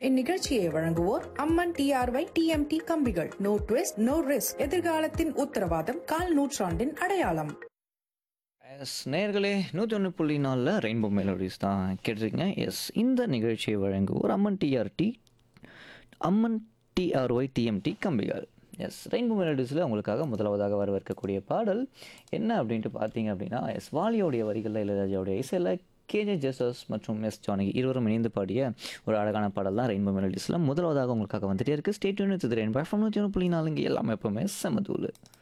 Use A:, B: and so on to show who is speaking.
A: இந்நிகழ்ச்சியை வழங்குவோர் Amman TRY TMT கம்பிகள் நோ ட்விஸ்ட் நோ ரிஸ்க் எதிர்காலத்தின் உத்தரவாதம் கால் நூற்றாண்டின் அடையாளம்
B: எஸ் நேர்களே நூற்றி ஒன்று புள்ளி நாலில் ரெயின்போ மெலோடிஸ் தான் கேட்டிருக்கீங்க எஸ் இந்த நிகழ்ச்சியை வழங்குவோர் Amman TRD Amman TRY TMT கம்பிகள் எஸ் ரெயின்போ மெலோடிஸில் உங்களுக்காக முதலாவதாக வரவேற்கக்கூடிய பாடல் என்ன அப்படின்ட்டு பார்த்தீங்க அப்படின்னா எஸ் வாலியோடைய வரிகளில் இளையராஜாவுடைய இசையில் கேஜே ஜெசஸ் மற்றும் எஸ் ஜானகி இருவரும் இணைந்து பாடிய ஒரு அழகான பாடல் தான் ரெயின்போ மெலோடிஸில் முதலாவதாக உங்களுக்காக வந்துட்டே இருக்குது ஸ்டேட் யூனிட் இது ரெயின்போ எஃப்எம் நூற்றி ஒன்று புள்ளி நாலுங்க எல்லாமே எப்பவுமே செமதூள்